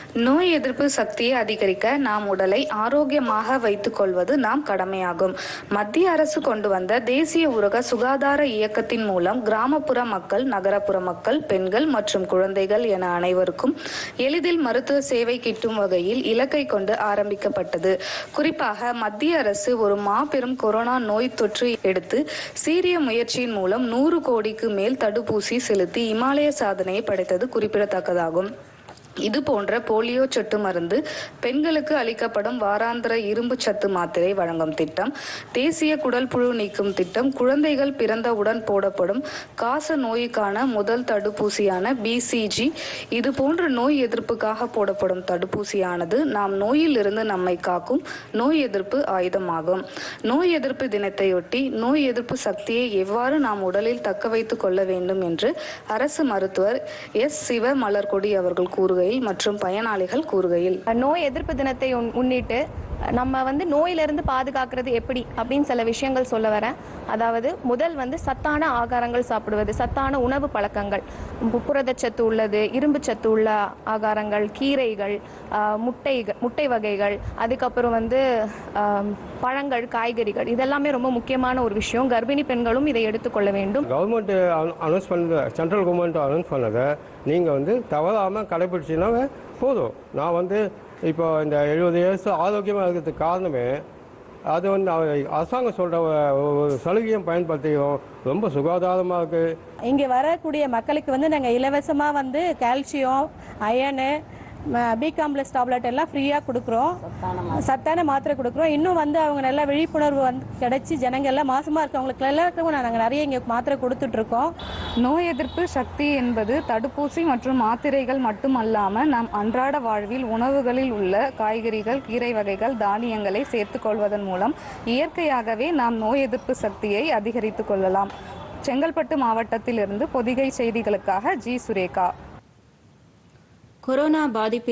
நோய் எதிர்ப்பு சக்தியை அதிகரிக்க நாம் உடலை ஆரோக்கியமாக வைத்துக் கொள்வது நாம் கடமையாகும் மத்திய அரசு கொண்டு வந்த தேசிய ஊரக சுகாதார இயக்கத்தின் மூலம் கிராமப்புற மக்கள் நகரப்புற மக்கள் பெண்கள் மற்றும் குழந்தைகள் என அனைவருக்கும் எளிதில் மருத்துவ சேவை கிட்டும் வகையில் இலக்கை கொண்டு ஆரம்பிக்கப்பட்டது குறிப்பாக மத்திய அரசு ஒரு மாபெரும் கொரோனா நோய் தொற்று எடுத்து சீரிய முயற்சியின் மூலம் நூறு கோடிக்கு மேல் தடுப்பூசி செலுத்தி இமாலய சாதனையை படைத்தது குறிப்பிடத்தக்கதாகும் இது போன்ற போலியோ சொட்டு மருந்து பெண்களுக்கு அளிக்கப்படும் வாராந்திர இரும்பு சத்து மாத்திரை வழங்கும் திட்டம் தேசிய குடல் புழு நீக்கும் திட்டம் குழந்தைகள் பிறந்தவுடன் போடப்படும் காச நோய்க்கான முதல் தடுப்பூசியான பிசிஜி இது போன்ற நோய் எதிர்ப்புக்காக போடப்படும் தடுப்பூசியானது நாம் நோயிலிருந்து நம்மை காக்கும் நோய் எதிர்ப்பு ஆயுதமாகும் நோய் எதிர்ப்பு தினத்தையொட்டி நோய் எதிர்ப்பு சக்தியை எவ்வாறு நாம் உடலில் தக்க வைத்துக் கொள்ள வேண்டும் என்று அரசு மருத்துவர் எஸ் சிவ மலர்கொடி அவர்கள் கூறுகையில் மற்றும் பயனாளிகள் கூறுகையில் நோய் எதிர்ப்பு தினத்தை உன்- முன்னிட்டு நம்ம வந்து நோயிலிருந்து பாதுகாக்கிறது எப்படி அப்படின்னு சில விஷயங்கள் சொல்ல வரேன் அதாவது முதல் வந்து சத்தான ஆகாரங்கள் சாப்பிடுவது சத்தான உணவு பழக்கங்கள் பு- புரதச்சத்து உள்ளது இரும்பு சத்து உள்ள ஆகாரங்கள் கீரைகள் ஆஹ், முட்டைகள் முட்டை வகைகள் அதுக்கப்புறம் வந்து ஆம், பழங்கள் காய்கறிகள் இதெல்லாமே ரொம்ப முக்கியமான ஒரு விஷயம் கர்ப்பிணி பெண்களும் இதை எடுத்துக்கொள்ள வேண்டும் கவர்மெண்ட் அனௌன்ஸ் பண்ணது சென்ட்ரல் கவர்மெண்ட் அனௌன்ஸ் பண்ணதை நீங்கள் வந்து தவறாமல் கடைபிடிச்சிங்கன்னா போதும் நான் வந்து இப்போ இந்த எழுபது இயர்ஸ் ஆரோக்கியமாக இருக்கிறதுக்கு காரணமே அது வந்து அவ- அரசாங்கம் சொல்கிற ஒரு சலுகையும் பயன்படுத்திக்கிறோம் ரொம்ப சுகாதாரமாக இருக்குது இங்கே வரக்கூடிய மக்களுக்கு வந்து நாங்கள் இலவசமாக வந்து calcium iron B complex tablet எல்லாம் ஃப்ரீயாக கொடுக்குறோம் சத்தான மாத்திரை கொடுக்குறோம் இன்னும் வந்து அவங்க நல்லா விழிப்புணர்வு வந்து கிடைச்சி ஜனங்க எல்லாம் மாசமாக இருக்கவங்களுக்கு எல்லாருக்கும் நாங்கள் நிறைய இங்கே மாத்திரை கொடுத்துட்ருக்கோம் நோய் எதிர்ப்பு சக்தி என்பது தடுப்பூசி மற்றும் மாத்திரைகள் மட்டுமல்லாம நம் அன்றாட வாழ்வில் உணவுகளில் உள்ள காய்கறிகள் கீரை வகைகள் தானியங்களை சேர்த்துக் கொள்வதன் மூலம் இயற்கையாகவே நாம் நோய் எதிர்ப்பு சக்தியை அதிகரித்துக் கொள்ளலாம் செங்கல்பட்டு மாவட்டத்திலிருந்து பொதிகை செய்திகளுக்காக ஜி சுரேகா கொரோனா பாதிப்பு